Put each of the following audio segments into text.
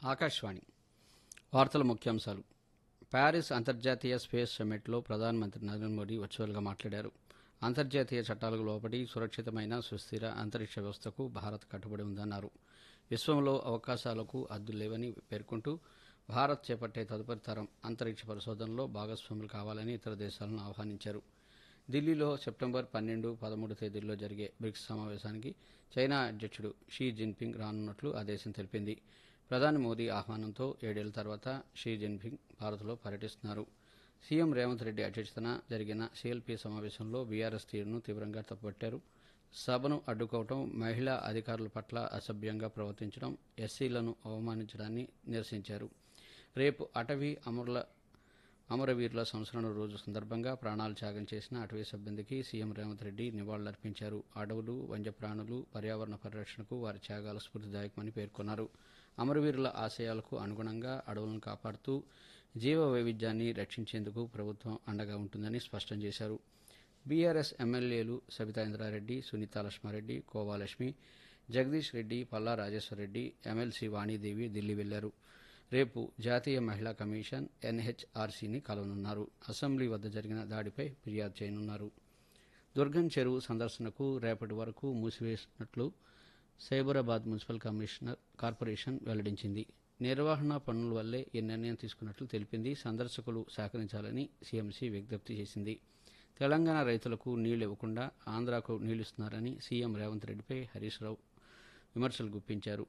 ఆకాశవాణి వార్తల ముఖ్యాంశాలు ప్యారిస్ అంతర్జాతీయ స్పేస్ సమ్మిట్లో ప్రధానమంత్రి నరేంద్ర మోదీ వర్చువల్గా మాట్లాడారు అంతర్జాతీయ చట్టాలకు లోబడి సురక్షితమైన సుస్థిర అంతరిక్ష వ్యవస్థకు భారత్ కట్టుబడి ఉందన్నారు విశ్వంలో అవకాశాలకు అద్దులు లేవని పేర్కొంటూ భారత్ చేపట్టే తదుపరి తరం అంతరిక్ష పరిశోధనలో భాగస్వాములు కావాలని ఇతర దేశాలను ఆహ్వానించారు ఢిల్లీలో సెప్టెంబర్ పన్నెండు పదమూడు తేదీల్లో జరిగే బ్రిక్స్ సమావేశానికి చైనా అధ్యక్షుడు షీ జిన్పింగ్ రానున్నట్లు ఆ దేశం తెలిపింది ప్రధాని మోదీ ఆహ్వానంతో ఏడేళ్ల తర్వాత షీ జిన్పింగ్ భారత్లో పర్యటిస్తున్నారు సీఎం రేవంత్ రెడ్డి అధ్యక్షతన జరిగిన సీఎల్పీ సమావేశంలో బీఆర్ఎస్ తీరును తీవ్రంగా తప్పుపట్టారు సభను అడ్డుకోవటం మహిళా అధికారుల పట్ల అసభ్యంగా ప్రవర్తించడం ఎస్సీలను అవమానించడాన్ని నిరసించారు రేపు అటవీ అమరుల అమరవీరుల సంస్మరణ రోజు సందర్భంగా ప్రాణాలు త్యాగం చేసిన అటవీ సిబ్బందికి సీఎం రేవంత్ రెడ్డి నివాళులర్పించారు అడవులు వన్యప్రాణులు పర్యావరణ పరిరక్షణకు వారి త్యాగాలు స్ఫూర్తిదాయకమని పేర్కొన్నారు అమరవీరుల ఆశయాలకు అనుగుణంగా అడవులను కాపాడుతూ జీవ వైవిధ్యాన్ని రక్షించేందుకు ప్రభుత్వం అండగా ఉంటుందని స్పష్టం చేశారు బీఆర్ఎస్ ఎమ్మెల్యేలు సబితా ఇంద్రారెడ్డి సునీతా లక్ష్మారెడ్డి కోవాలక్ష్మి జగదీష్ రెడ్డి పల్లా రాజేశ్వరరెడ్డి ఎమ్మెల్సీ వాణీదేవి ఢిల్లీ వెళ్లారు రేపు జాతీయ మహిళా కమిషన్ ఎన్హెచ్ఆర్సీని కలవనున్నారు అసెంబ్లీ వద్ద జరిగిన దాడిపై ఫిర్యాదు చేయనున్నారు దుర్గం చెరువు సందర్శనకు రేపటి వరకు మూసివేసినట్లు సైబరాబాద్ మున్సిపల్ కమిషనర్ కార్పొరేషన్ వెల్లడించింది నిర్వహణ పనుల వల్లే ఈ నిర్ణయం తీసుకున్నట్లు తెలిపింది సందర్శకులు సహకరించాలని సీఎంసీ విజ్ఞప్తి చేసింది తెలంగాణ రైతులకు నీళ్లు ఇవ్వకుండా ఆంధ్రాకు నీళ్లిస్తున్నారని సీఎం రేవంత్ రెడ్డిపై హరీష్ రావు విమర్శలు గుప్పించారు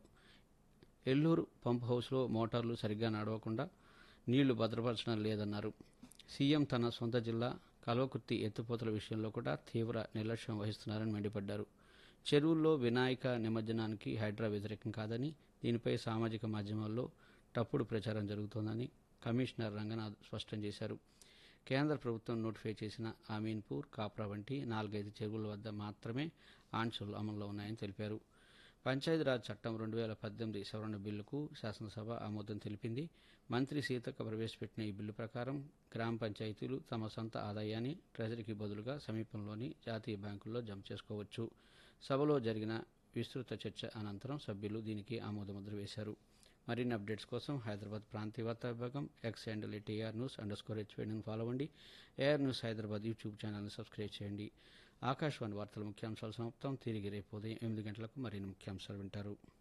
ఎల్లూరు పంప్ హౌస్లో మోటార్లు సరిగ్గా నడవకుండా నీళ్లు భద్రపరచడం లేదన్నారు సీఎం తన సొంత జిల్లా కల్వకుర్తి ఎత్తిపోతల విషయంలో కూడా తీవ్ర నిర్లక్ష్యం వహిస్తున్నారని మండిపడ్డారు చెరువుల్లో వినాయక నిమజ్జనానికి హైడ్రా వ్యతిరేకం కాదని దీనిపై సామాజిక మాధ్యమాల్లో తప్పుడు ప్రచారం జరుగుతోందని కమిషనర్ రంగనాథ్ స్పష్టం చేశారు కేంద్ర ప్రభుత్వం నోటిఫై చేసిన అమీన్పూర్ కాప్రా వంటి నాలుగైదు చెరువుల వద్ద మాత్రమే ఆంక్షలు అమల్లో ఉన్నాయని తెలిపారు పంచాయతీరాజ్ చట్టం రెండు వేల పద్దెనిమిది సవరణ బిల్లుకు శాసనసభ ఆమోదం తెలిపింది మంత్రి సీతక్క ప్రవేశపెట్టిన ఈ బిల్లు ప్రకారం గ్రామ పంచాయతీలు తమ సొంత ఆదాయాన్ని ట్రెజరీకి బదులుగా సమీపంలోని జాతీయ బ్యాంకుల్లో జమ చేసుకోవచ్చు సభలో జరిగిన విస్తృత చర్చ అనంతరం సభ్యులు దీనికి ఆమోదముద్ర వేశారు మరిన్ని అప్డేట్స్ కోసం హైదరాబాద్ ప్రాంతీయ వార్తా విభాగం X handle TR news under score హెచ్వేడిని ఫాలో అవ్వండి ఏఆర్ న్యూస్ హైదరాబాద్ యూట్యూబ్ ఛానల్ని సబ్స్క్రైబ్ చేయండి ఆకాశవాణి వార్తల ముఖ్యాంశాలు సమాప్తం తిరిగి రేపు ఉదయం ఎనిమిది గంటలకు మరిన్ని ముఖ్యాంశాలు వింటారు